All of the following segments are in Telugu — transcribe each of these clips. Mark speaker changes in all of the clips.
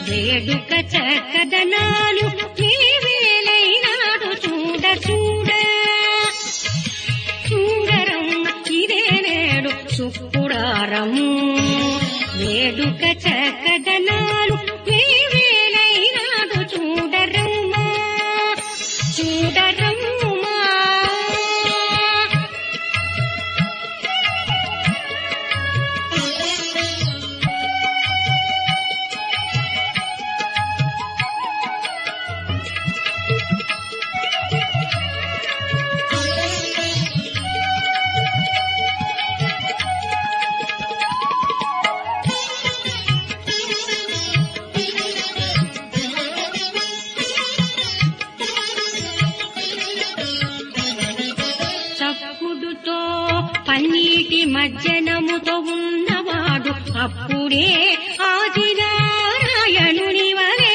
Speaker 1: వేడుక చక్కదనాలు వేవేలైనాడు చూడ చూడ చూడరమ్మ ఇదే నేడు సుక్కుడారము వేడుక చక్కదనాలు వేవేలైనాడు చూడరమ్మా చూడరమ్మా చప్పుడుతో పన్నీటి మజ్జనముతో ఉన్నవాడు అప్పుడే ఆదినారాయణుని వలే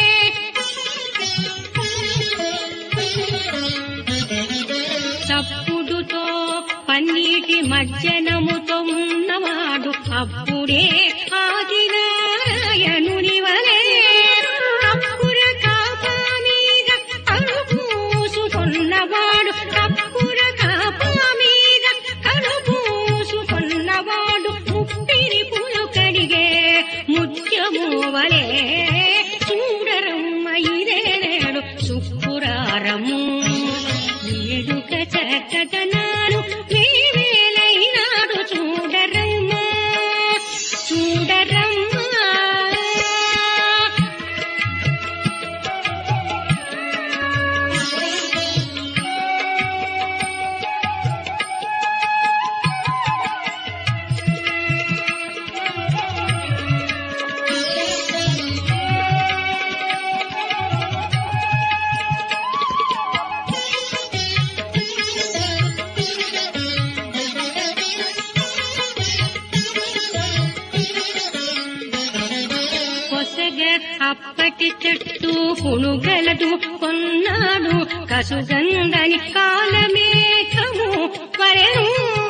Speaker 1: చప్పుడుతో పన్నీటి మజ్జనముతో ఉన్నవాడు అప్పుడే ఆదినారాయణుని వలే అప్పుర కాపా మీద కనుపూసుకున్నవాడు అప్పుర కాపా మీద కనుపూసుకున్నవాడు ముప్పిరి పులు కడిగే ముత్యము వలే చూడరమ్మ ఇదే నేడు సుక్కురారము వేడుక చక్కదనాలు వేవేలైనాడు చూడరమ్మా చూడరమ్మా కొసగ అప్పటి చెట్టు పునుగలదు కొన్నాడు కసుగందని కాలమేకము వరెను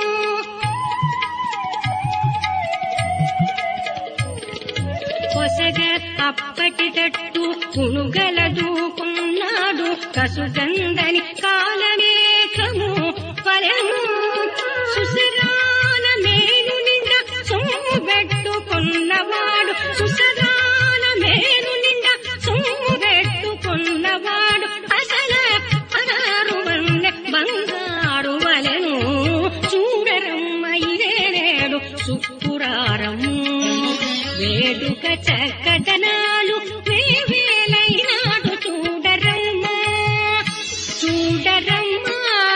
Speaker 1: కొసగ అప్పటి చెట్టు పునుగలదు కొన్నాడు కసుగందని కాలమేకము వరెను సుసరాన మేలు నిండా సొమ్ము పెట్టుకున్నవాడు సుసరాన మేలు నిండా సొమ్ము పెట్టుకున్నవాడు అసల పదారు వన్నె బంగారు వలెను చూడరమ్మ ఇదే నేడు సుక్కురారము వేడుక చక్కదనాలు వేవేలైనాడు చూడరమ్మా చూడరమ్మా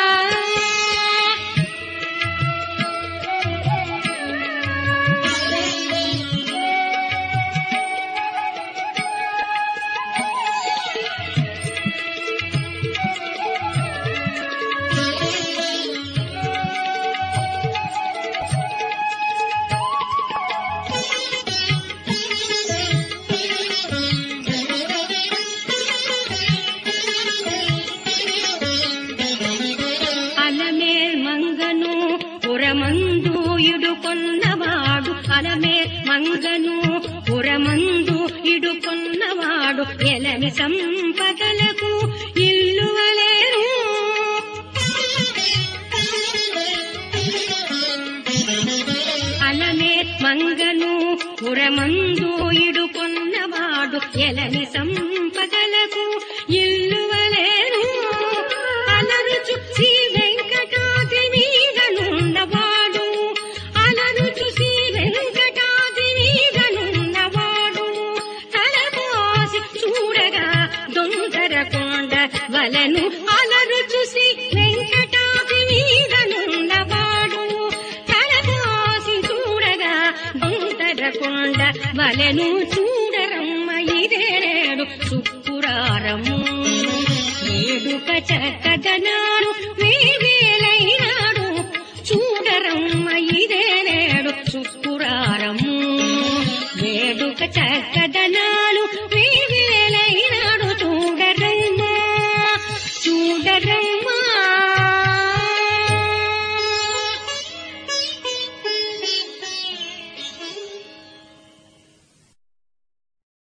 Speaker 1: అలమేల్ మంగను పురమందు ఇడుకొన్నవాడు అలమేల్ మంగను పురమందు ఇడుకొన్నవాడు ఎలని సంపదలకు ఇల్లు వలేను అలమే మంగను పురమందు ఇడుకొన్నవాడు ఎలని సంపదలకు ఇల్లు వలేను అలరుచు శ్రీ వెంకటాద్రి మీదనున్నవాడు అలరుచు శ్రీ వెంకటాద్రి మీదనున్నవాడు తలపోసి చూడగా దొందర కొండ వలను అలరుచు శ్రీ వెంకటాద్రి మీదనున్నవాడు తలపోసి చూడగా దొందర కొండ వలను చూడరమ్మ ఇదేడు సుక్కురారము వేడుక చక్కదనాడు వేవేలైనాడు చూడరమ్మ ఇదేడు సుక్కురారము వేడుక చక్కదనాలు వేవేలైనాడు చూడరమ్మ చూడరమ్మ